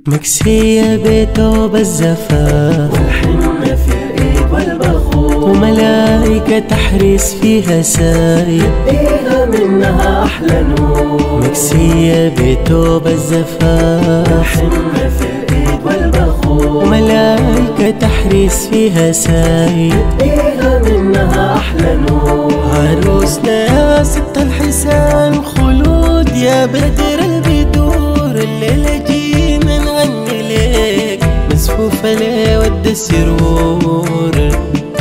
مكسية بتوب الزفاف والحنة في الإيد والبخور وملائكة تحرس فيها سايب إيها منها أحلى نور مكسية بتوب الزفاف والحنة في الإيد والبخور وملائكة تحرس فيها سايب إيها منها أحلى نور عروسنا يا ست الحسان خلود يا بدر البدور الليلة جينا نغني ليك مسفوفة ليه ود السرور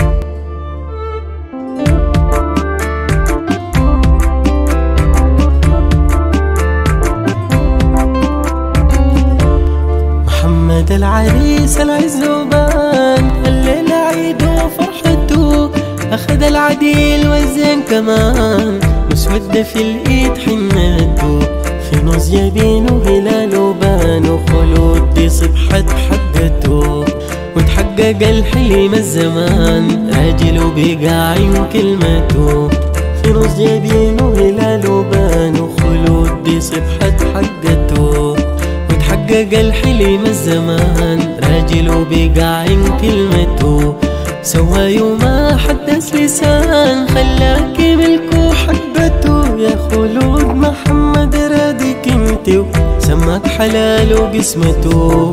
محمد العريس العز وبان الليلة عيد وفرحته أخذ العديل والزين كمان مسودة في الإيد حنته في نص جبينه هلال وبان وخلود دي صبحت حقته وتحقق الحلم الزمان راجل وبقى عين كلمته في نص جبينه هلال وبان وخلود دي صبحت حقته وتحقق الحلم الزمان راجل وبقى عين كلمته سوى يوم حدث لسان خلاك ملكه حبته يا خلود محمد رادك انت سماك حلال وقسمته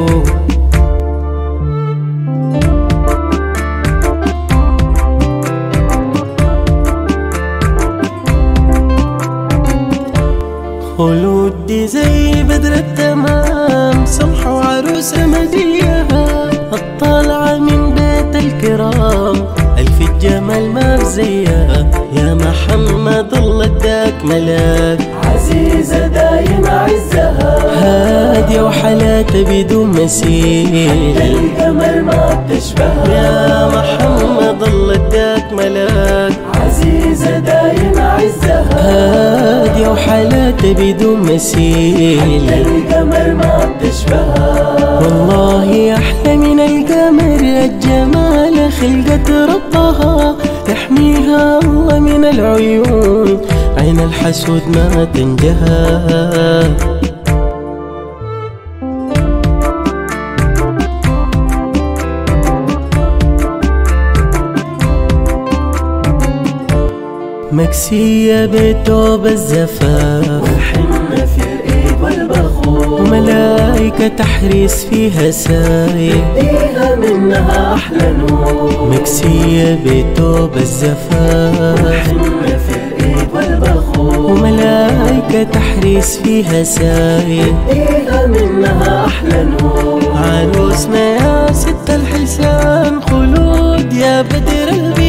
خلود دي زي بدر التمام سمحة وعروسة مديها الطالعة من بيت الكرام ألف الجمال ما بزيها يا محمد الله اداك ملاك عزيزة دايم عزها هادية وحالاتها بدون مثيل القمر ما بتشبهها يا محمد الله اداك ملاك عزيزة دايم عزها هادية وحالاتها بدون مثيل القمر ما بتشبهها والله أحلى من القمر الجمال خلقة ربها يحميها الله من العيون عين الحسود ما تنجها مكسية بتوب الزفاف والحنة في الإيد والبخور وملائكة تحرس فيها سايب إيها منها أحلى نور مكسية بتوب الزفاف والحنة في الإيد والبخور وملائكة تحرس فيها سايب إيها منها أحلى نور عروسنا يا ست الحسان خلود يا بدر البيت